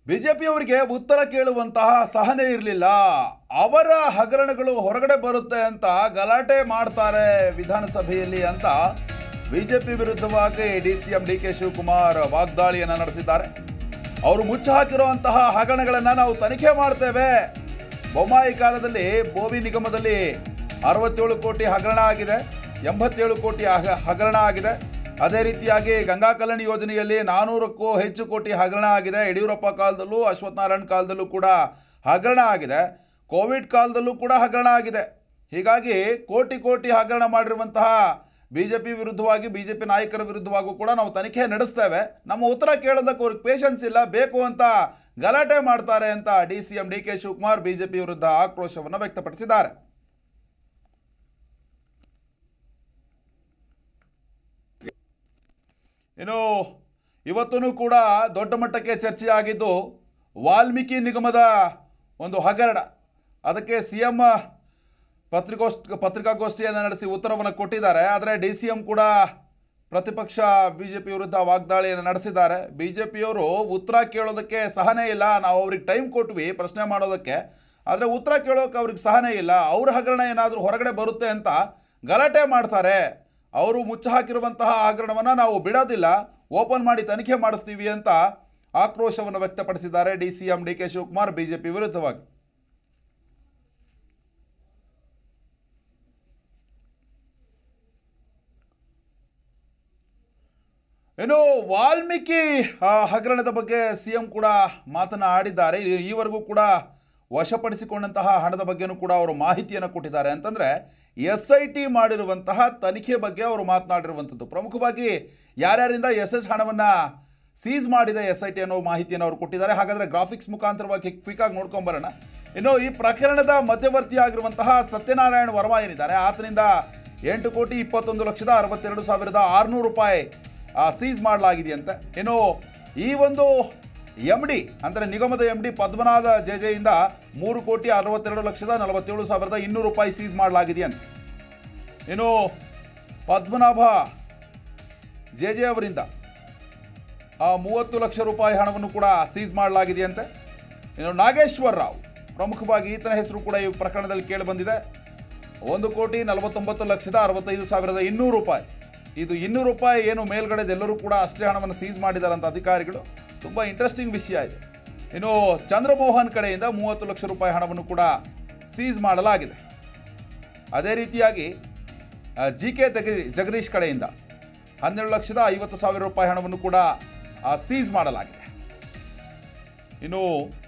ಬಿಜೆಪಿಯವರಿಗೆ ಉತ್ತರ ಕೇಳುವಂತಹ ಸಹನೆ ಇರಲಿಲ್ಲ ಅವರ ಹಗರಣಗಳು ಹೊರಗಡೆ ಬರುತ್ತೆ ಅಂತ ಗಲಾಟೆ ಮಾಡ್ತಾರೆ ವಿಧಾನಸಭೆಯಲ್ಲಿ ಅಂತ ಬಿಜೆಪಿ ವಿರುದ್ಧವಾಗಿ D C M D K Shivakumar ವಾಗ್ದಾಳಿಯನ್ನು ನಡೆಸಿದ್ದಾರೆ ಅವರು ಮುಚ್ಚಿ ಹಾಕಿರುವಂತಹ ಹಗರಣಗಳನ್ನು ನಾವು ತನಿಖೆ ಮಾಡ್ತೇವೆ ಬೊಮ್ಮಾಯಿ ಕಾಲದಲ್ಲಿ ಬೋವಿ ನಿಗಮದಲ್ಲಿ ಅರವತ್ತೇಳು ಕೋಟಿ ಹಗರಣ ಆಗಿದೆ ಎಂಬತ್ತೇಳು ಕೋಟಿ ಹಗ- ಹಗರಣ ಆಗಿದೆ ಅದೇ ರೀತಿಯಾಗಿ ಗಂಗಾ ಕಲ್ಯಾಣ ಯೋಜನೆಯಲ್ಲಿ ನಾನೂರಕ್ಕೂ ಹೆಚ್ಚು ಕೋಟಿ ಹಗರಣ ಆಗಿದೆ ಯಡಿಯೂರಪ್ಪ ಕಾಲದಲ್ಲೂ ಅಶ್ವಥ್ ನಾರಾಯಣ್ ಕಾಲದಲ್ಲೂ ಕೂಡ ಹಗರಣ ಆಗಿದೆ ಕೋವಿಡ್ ಕಾಲದಲ್ಲೂ ಕೂಡ ಹಗರಣ ಆಗಿದೆ ಹೀಗಾಗಿ ಕೋಟಿ ಕೋಟಿ ಹಗರಣ ಮಾಡಿರುವಂತಹ ಬಿ ಜೆ ಪಿ ವಿರುದ್ಧವಾಗಿ ಬಿ ಜೆ ಪಿ ನಾಯಕರ ವಿರುದ್ಧವಾಗೂ ಕೂಡ ನಾವು ತನಿಖೆ ನಡೆಸ್ತೇವೆ ನಮ್ಮ ಉತ್ತರ ಕೇಳೋದಕ್ಕೆ ಅವ್ರಿಗೆ ಪೇಷನ್ಸ್ ಇಲ್ಲ ಬೇಕು ಅಂತ ಗಲಾಟೆ ಮಾಡ್ತಾರೆ ಅಂತ D C M D K Shivakumar B J P ವಿರುದ್ಧ ಆಕ್ರೋಶವನ್ನು ವ್ಯಕ್ತಪಡಿಸಿದ್ದಾರೆ ಇನ್ನು ಇವತ್ತೂ ಕೂಡ ದೊಡ್ಡ ಮಟ್ಟಕ್ಕೆ ಚರ್ಚೆ ಆಗಿದ್ದು ವಾಲ್ಮೀಕಿ ನಿಗಮದ ಒಂದು ಹಗರಣ ಅದಕ್ಕೆ ಸಿ ಎಂ ಪತ್ರಿಕೋಷ್ಠ ಪತ್ರಿಕಾಗೋಷ್ಠಿಯನ್ನು ನಡೆಸಿ ಉತ್ತರವನ್ನು ಕೊಟ್ಟಿದ್ದಾರೆ ಆದರೆ ಡಿ ಸಿ ಎಂ ಕೂಡ ಪ್ರತಿಪಕ್ಷ ಬಿ ಜೆ ಪಿ ವಿರುದ್ಧ ವಾಗ್ದಾಳಿಯನ್ನು ನಡೆಸಿದ್ದಾರೆ ಬಿ ಜೆ ಪಿಯವರು ಉತ್ತರ ಕೇಳೋದಕ್ಕೆ ಸಹನೆ ಇಲ್ಲ ನಾವು ಅವ್ರಿಗೆ ಟೈಮ್ ಕೊಟ್ವಿ ಪ್ರಶ್ನೆ ಮಾಡೋದಕ್ಕೆ ಆದರೆ ಉತ್ತರ ಕೇಳೋಕೆ ಅವ್ರಿಗೆ ಸಹನೆ ಇಲ್ಲ ಅವ್ರ ಹಗರಣ ಏನಾದರೂ ಹೊರಗಡೆ ಬರುತ್ತೆ ಅಂತ ಗಲಾಟೆ ಮಾಡ್ತಾರೆ ಅವರು ಮುಚ್ಚ ಹಾಕಿರುವಂತಹ ಹಗರಣವನ್ನು ನಾವು ಬಿಡೋದಿಲ್ಲ ಓಪನ್ ಮಾಡಿ ತನಿಖೆ ಮಾಡಿಸ್ತೀವಿ ಅಂತ ಆಕ್ರೋಶವನ್ನು ವ್ಯಕ್ತಪಡಿಸಿದ್ದಾರೆ D C M D K Shivakumar BJP ವಿರುದ್ಧವಾಗಿ ಇನ್ನು ವಾಲ್ಮೀಕಿ ಆ, ಹಗರಣದ ಬಗ್ಗೆ ಸಿ ಎಂ ಕೂಡ ಮಾತನಾಡಿದ್ದಾರೆ ಈ- ಈವರೆಗೂ ಕೂಡ ವಶಪಡಿಸಿಕೊಂಡಂತಹ ಹಣದ ಬಗ್ಗೆನೂ ಕೂಡ ಅವರು ಮಾಹಿತಿಯನ್ನು ಕೊಟ್ಟಿದ್ದಾರೆ ಅಂತಂದರೆ ಎಸ್ ಐ ಟಿ ಮಾಡಿರುವಂತಹ ತನಿಖೆ ಬಗ್ಗೆ ಅವರು ಮಾತನಾಡಿರುವಂಥದ್ದು ಪ್ರಮುಖವಾಗಿ ಯಾರ್ಯಾರಿಂದ ಎಷ್ಟೆಷ್ಟು ಹಣವನ್ನು ಸೀಸ್ ಮಾಡಿದೆ ಎಸ್ ಐ ಟಿ ಅನ್ನೋ ಮಾಹಿತಿಯನ್ನು ಅವರು ಕೊಟ್ಟಿದ್ದಾರೆ ಹಾಗಾದರೆ ಗ್ರಾಫಿಕ್ಸ್ ಮುಖಾಂತರವಾಗಿ ಕ್ವಿಕ್ಕಾಗಿ ನೋಡ್ಕೊಂಬರೋಣ ಇನ್ನು ಈ ಪ್ರಕರಣದ ಮಧ್ಯವರ್ತಿ ಆಗಿರುವಂತಹ ಸತ್ಯನಾರಾಯಣ ವರ್ಮಾ ಏನಿದ್ದಾನೆ ಆತನಿಂದ ಎಂಟು ಕೋಟಿ ಇಪ್ಪತ್ತೊಂದು ಲಕ್ಷದ ಅರವತ್ತೆರಡು ಸಾವಿರದ ಆರುನೂರು ರೂಪಾಯಿ ಸೀಸ್ ಮಾಡಲಾಗಿದೆಯಂತೆ ಇನ್ನು ಈ ಒಂದು ಎಮ್ ಡಿ ಅಂದರೆ ನಿಗಮದ ಎಮ್ ಡಿ ಪದ್ಮನಾಭ ಜೆಜೆಯಿಂದ ಮೂರು ಕೋಟಿ ಅರವತ್ತೆರಡು ಲಕ್ಷದ ನಲವತ್ತೇಳು ಸಾವಿರದ ಇನ್ನೂರು ರೂಪಾಯಿ ಸೀಸ್ ಮಾಡಲಾಗಿದೆಯಂತೆ ಇನ್ನು ಪದ್ಮನಾಭ ಜೆ ಜೆ ಅವರಿಂದ ಆ ಮೂವತ್ತು ಲಕ್ಷ ರೂಪಾಯಿ ಹಣವನ್ನು ಕೂಡ ಸೀಸ್ ಮಾಡಲಾಗಿದೆಯಂತೆ ಇನ್ನು ನಾಗೇಶ್ವರ್ ರಾವ್ ಪ್ರಮುಖವಾಗಿ ಈತನ ಹೆಸರು ಕೂಡ ಈ ಪ್ರಕರಣದಲ್ಲಿ ಕೇಳಿಬಂದಿದೆ ಒಂದು ಕೋಟಿ ನಲವತ್ತೊಂಬತ್ತು ಲಕ್ಷದ ಅರವತ್ತೈದು ಸಾವಿರದ ಇನ್ನೂರು ರೂಪಾಯಿ ಇದು ಇನ್ನೂರು ರೂಪಾಯಿ ಏನು ಮೇಲ್ಗಡೆ ಎಲ್ಲರೂ ಕೂಡ ಅಷ್ಟೇ ಹಣವನ್ನು ಸೀಸ್ ಮಾಡಿದಾರಂತ ಅಧಿಕಾರಿಗಳು ತುಂಬ ಇಂಟ್ರೆಸ್ಟಿಂಗ್ ವಿಷಯ ಇದೆ ಇನ್ನು ಚಂದ್ರಮೋಹನ್ ಕಡೆಯಿಂದ ಮೂವತ್ತು ಲಕ್ಷ ರೂಪಾಯಿ ಹಣವನ್ನು ಕೂಡ ಸೀಸ್ ಮಾಡಲಾಗಿದೆ ಅದೇ ರೀತಿಯಾಗಿ ಜಿ ಕೆ ಜಗದೀಶ್ ಕಡೆಯಿಂದ ಹನ್ನೆರಡು ಲಕ್ಷದ ಐವತ್ತು ಸಾವಿರ ರೂಪಾಯಿ ಹಣವನ್ನು ಕೂಡ ಸೀಸ್ ಮಾಡಲಾಗಿದೆ ಇನ್ನು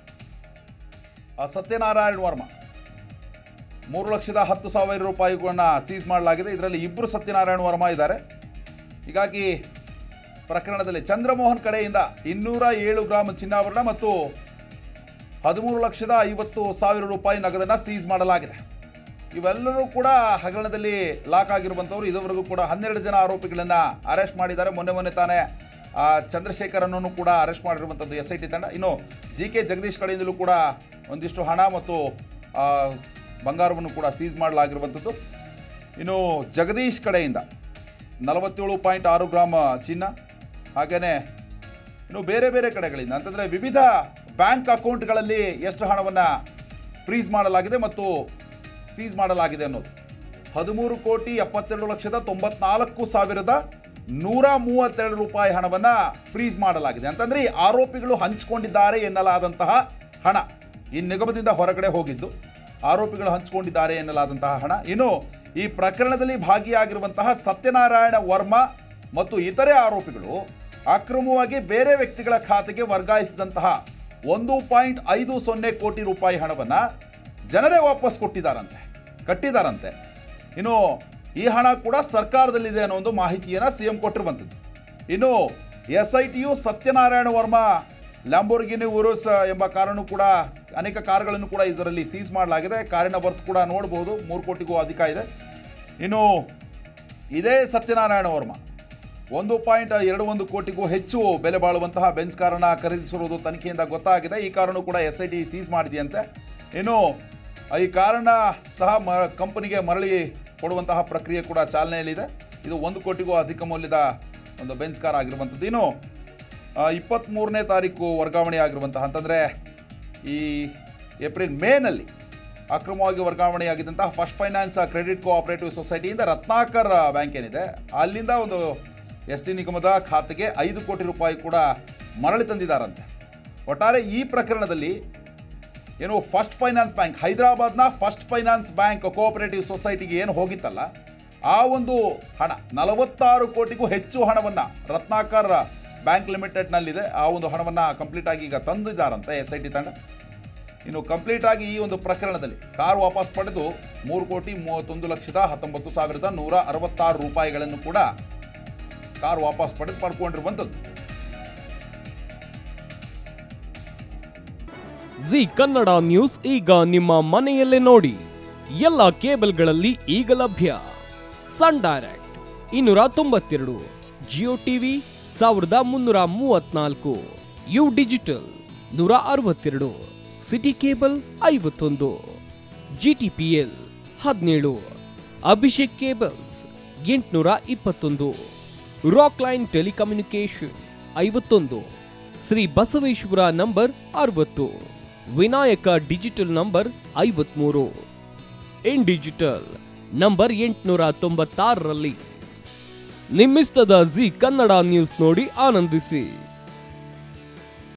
ಆ, ಸತ್ಯನಾರಾಯಣ್ ವರ್ಮ ಮೂರು ಲಕ್ಷದ ಹತ್ತು ಸಾವಿರ ರೂಪಾಯಿಗಳನ್ನ ಸೀಸ್ ಮಾಡಲಾಗಿದೆ ಇದರಲ್ಲಿ ಇಬ್ಬರು ಸತ್ಯನಾರಾಯಣ ವರ್ಮ ಇದ್ದಾರೆ ಹೀಗಾಗಿ ಪ್ರಕರಣದಲ್ಲಿ ಚಂದ್ರಮೋಹನ್ ಕಡೆಯಿಂದ ಇನ್ನೂರ ಏಳು ಗ್ರಾಮ್ ಚಿನ್ನಾಭರಣ ಮತ್ತು ಹದಿಮೂರು ಲಕ್ಷದ ಐವತ್ತು ಸಾವಿರ ರೂಪಾಯಿ ನಗದನ್ನು ಸೀಸ್ ಮಾಡಲಾಗಿದೆ ಇವೆಲ್ಲರೂ ಕೂಡ ಹಗರಣದಲ್ಲಿ ಲಾಕ್ ಆಗಿರುವಂಥವ್ರು ಇದುವರೆಗೂ ಕೂಡ ಹನ್ನೆರಡು ಜನ ಆರೋಪಿಗಳನ್ನು ಅರೆಸ್ಟ್ ಮಾಡಿದ್ದಾರೆ ಮೊನ್ನೆ ಮೊನ್ನೆ ತಾನೇ ಆ, ಚಂದ್ರಶೇಖರನನ್ನು ಕೂಡ ಅರೆಸ್ಟ್ ಮಾಡಿರುವಂಥದ್ದು ಎಸ್ ಐ ಟಿ ತಂಡ ಇನ್ನು ಜಿ ಕೆ ಜಗದೀಶ್ ಕಡೆಯಿಂದಲೂ ಕೂಡ ಒಂದಿಷ್ಟು ಹಣ ಮತ್ತು ಆ, ಬಂಗಾರವನ್ನು ಕೂಡ ಸೀಸ್ ಮಾಡಲಾಗಿರುವಂಥದ್ದು ಇನ್ನು ಜಗದೀಶ್ ಕಡೆಯಿಂದ ನಲವತ್ತೇಳು ಪಾಯಿಂಟ್ ಆರು ಗ್ರಾಮ್ ಚಿನ್ನ ಹಾಗೆಯೇ ಇನ್ನು ಬೇರೆ ಬೇರೆ ಕಡೆಗಳಿಂದ ಅಂತಂದರೆ ವಿವಿಧ ಬ್ಯಾಂಕ್ ಅಕೌಂಟ್ಗಳಲ್ಲಿ ಎಷ್ಟು ಹಣವನ್ನು ಫ್ರೀಸ್ ಮಾಡಲಾಗಿದೆ ಮತ್ತು ಸೀಸ್ ಮಾಡಲಾಗಿದೆ ಅನ್ನೋದು ಹದಿಮೂರು ಕೋಟಿ ಎಪ್ಪತ್ತೆರಡು ಲಕ್ಷದ ತೊಂಬತ್ನಾಲ್ಕು ಸಾವಿರದ ನೂರ ಮೂವತ್ತೆರಡು ರೂಪಾಯಿ ಹಣವನ್ನು ಫ್ರೀಸ್ ಮಾಡಲಾಗಿದೆ ಅಂತಂದರೆ ಈ ಆರೋಪಿಗಳು ಹಂಚಿಕೊಂಡಿದ್ದಾರೆ ಎನ್ನಲಾದಂತಹ ಹಣ ಈ ನಿಗಮದಿಂದ ಹೊರಗಡೆ ಹೋಗಿದ್ದು ಆರೋಪಿಗಳು ಹಂಚಿಕೊಂಡಿದ್ದಾರೆ ಎನ್ನಲಾದಂತಹ ಹಣ ಇನ್ನು ಈ ಪ್ರಕರಣದಲ್ಲಿ ಭಾಗಿಯಾಗಿರುವಂತಹ ಸತ್ಯನಾರಾಯಣ ವರ್ಮಾ ಮತ್ತು ಇತರೆ ಆರೋಪಿಗಳು ಅಕ್ರಮವಾಗಿ ಬೇರೆ ವ್ಯಕ್ತಿಗಳ ಖಾತೆಗೆ ವರ್ಗಾಯಿಸಿದಂತಹ ಒಂದು ಪಾಯಿಂಟ್ ಐದು ಸೊನ್ನೆ ಕೋಟಿ ರೂಪಾಯಿ ಹಣವನ್ನು ಜನರೇ ವಾಪಸ್ ಕೊಟ್ಟಿದ್ದಾರಂತೆ ಕಟ್ಟಿದ್ದಾರಂತೆ ಇನ್ನು ಈ ಹಣ ಕೂಡ ಸರ್ಕಾರದಲ್ಲಿದೆ ಅನ್ನೋ ಒಂದು ಮಾಹಿತಿಯನ್ನು ಸಿ ಎಂ ಕೊಟ್ಟಿರುವಂಥದ್ದು ಇನ್ನು S I T Satyanarayana Varma Lamborghini Urus ಎಂಬ ಕಾರನ್ನು ಕೂಡ ಅನೇಕ ಕಾರುಗಳನ್ನು ಕೂಡ ಇದರಲ್ಲಿ ಸೀಸ್ ಮಾಡಲಾಗಿದೆ ಕಾರಿನ ಬರ್ತ್ ಕೂಡ ನೋಡ್ಬೋದು ಮೂರು ಕೋಟಿಗೂ ಅಧಿಕ ಇದೆ ಇನ್ನು ಇದೇ ಸತ್ಯನಾರಾಯಣ ವರ್ಮ ಒಂದು ಪಾಯಿಂಟ್ ಎರಡು ಒಂದು ಕೋಟಿಗೂ ಹೆಚ್ಚು ಬೆಲೆ ಬಾಳುವಂತಹ ಬೆಂಚ್ ಕಾರನ್ನು ಖರೀದಿಸಿರುವುದು ತನಿಖೆಯಿಂದ ಗೊತ್ತಾಗಿದೆ ಈ ಕಾರನ್ನು ಕೂಡ ಎಸ್ ಐ ಟಿ ಸೀಸ್ ಮಾಡಿದೆಯಂತೆ ಇನ್ನು ಈ ಕಾರಣ ಸಹ ಮ ಕಂಪನಿಗೆ ಮರಳಿ ಕೊಡುವಂತಹ ಪ್ರಕ್ರಿಯೆ ಕೂಡ ಚಾಲನೆಯಲ್ಲಿದೆ ಇದು ಒಂದು ಕೋಟಿಗೂ ಅಧಿಕ ಮೌಲ್ಯದ ಒಂದು ಬೆಂಚ್ ಕಾರ್ ಆಗಿರುವಂಥದ್ದು ಇನ್ನು ಇಪ್ಪತ್ತ್ಮೂರನೇ ತಾರೀಕು ವರ್ಗಾವಣೆ ಆಗಿರುವಂತಹ ಅಂತಂದರೆ ಈ ಏಪ್ರಿಲ್ ಮೇನಲ್ಲಿ ಅಕ್ರಮವಾಗಿ ವರ್ಗಾವಣೆಯಾಗಿದ್ದಂತಹ ಫಸ್ಟ್ ಫೈನಾನ್ಸ್ ಕ್ರೆಡಿಟ್ ಕೋಆಪರೇಟಿವ್ ಸೊಸೈಟಿಯಿಂದ ರತ್ನಾಕರ್ ಬ್ಯಾಂಕ್ ಏನಿದೆ ಅಲ್ಲಿಂದ ಒಂದು ಎಸ್ ಟಿ ನಿಗಮದ ಖಾತೆಗೆ ಐದು ಕೋಟಿ ರೂಪಾಯಿ ಕೂಡ ಮರಳಿ ತಂದಿದ್ದಾರಂತೆ ಒಟ್ಟಾರೆ ಈ ಪ್ರಕರಣದಲ್ಲಿ ಏನು ಫಸ್ಟ್ ಫೈನಾನ್ಸ್ ಬ್ಯಾಂಕ್ ಹೈದರಾಬಾದ್ನ ಫಸ್ಟ್ ಫೈನಾನ್ಸ್ ಬ್ಯಾಂಕ್ ಕೋಆಪರೇಟಿವ್ ಸೊಸೈಟಿಗೆ ಏನು ಹೋಗಿತ್ತಲ್ಲ ಆ ಒಂದು ಹಣ ನಲವತ್ತಾರು ಕೋಟಿಗೂ ಹೆಚ್ಚು ಹಣವನ್ನು ರತ್ನಾಕರ್ ಬ್ಯಾಂಕ್ ಲಿಮಿಟೆಡ್ನಲ್ಲಿದೆ ಆ ಒಂದು ಹಣವನ್ನು ಕಂಪ್ಲೀಟ್ ಆಗಿ ಈಗ ತಂದಿದ್ದಾರಂತೆ ಎಸ್ ಐ ಟಿ ತಂಡ ಇನ್ನು ಕಂಪ್ಲೀಟ್ ಆಗಿ ಈ ಒಂದು ಪ್ರಕರಣದಲ್ಲಿ ಕಾರ್ ವಾಪಸ್ ಪಡೆದು ಮೂರು ಕೋಟಿ ಮೂವತ್ತೊಂದು ಲಕ್ಷದ ಹತ್ತೊಂಬತ್ತು ಸಾವಿರದ ನೂರ ಅರವತ್ತಾರು ರೂಪಾಯಿಗಳನ್ನು ಕೂಡ ಕಾರ್ ವಾಪಸ್ ಪಡೆದು ಪಡ್ಕೊಂಡಿರುವಂಥದ್ದು ಜಿ ಕನ್ನಡ ನ್ಯೂಸ್ ಈಗ ನಿಮ್ಮ ಮನೆಯಲ್ಲೇ ನೋಡಿ ಎಲ್ಲ ಕೇಬಲ್ಗಳಲ್ಲಿ ಈಗ ಲಭ್ಯ ಸನ್ ಡೈರೆಕ್ಟ್ ಇನ್ನೂರ ತೊಂಬತ್ತೆರಡು ಜಿಯೋ ಟಿವಿ ಸಾವಿರದ ಮುನ್ನೂರ ಮೂವತ್ನಾಲ್ಕು ಯು ಡಿಜಿಟಲ್ ನೂರ ಅರವತ್ತೆರಡು ಸಿಟಿ ಕೇಬಲ್ ಐವತ್ತೊಂದು ಜಿಟಿಪಿಎಲ್ ಹದಿನೇಳು ಅಭಿಷೇಕ್ ಕೇಬಲ್ಸ್ ಎಂಟುನೂರ ಇಪ್ಪತ್ತೊಂದು ರಾಕ್ ಲೈನ್ ಟೆಲಿಕಮ್ಯುನಿಕೇಶನ್ ಐವತ್ತೊಂದು ಶ್ರೀ ಬಸವೇಶ್ವರ ನಂಬರ್ ಅರವತ್ತು ವಿನಾಯಕ ಡಿಜಿಟಲ್ ನಂಬರ್ ಐವತ್ಮೂರು ಇನ್ ಡಿಜಿಟಲ್ ನಂಬರ್ ಎಂಟುನೂರ ತೊಂಬತ್ತಾರರಲ್ಲಿ ನಿಮ್ಮಿಸ್ತದ ಜಿ ಕನ್ನಡ ನ್ಯೂಸ್ ನೋಡಿ ಆನಂದಿಸಿ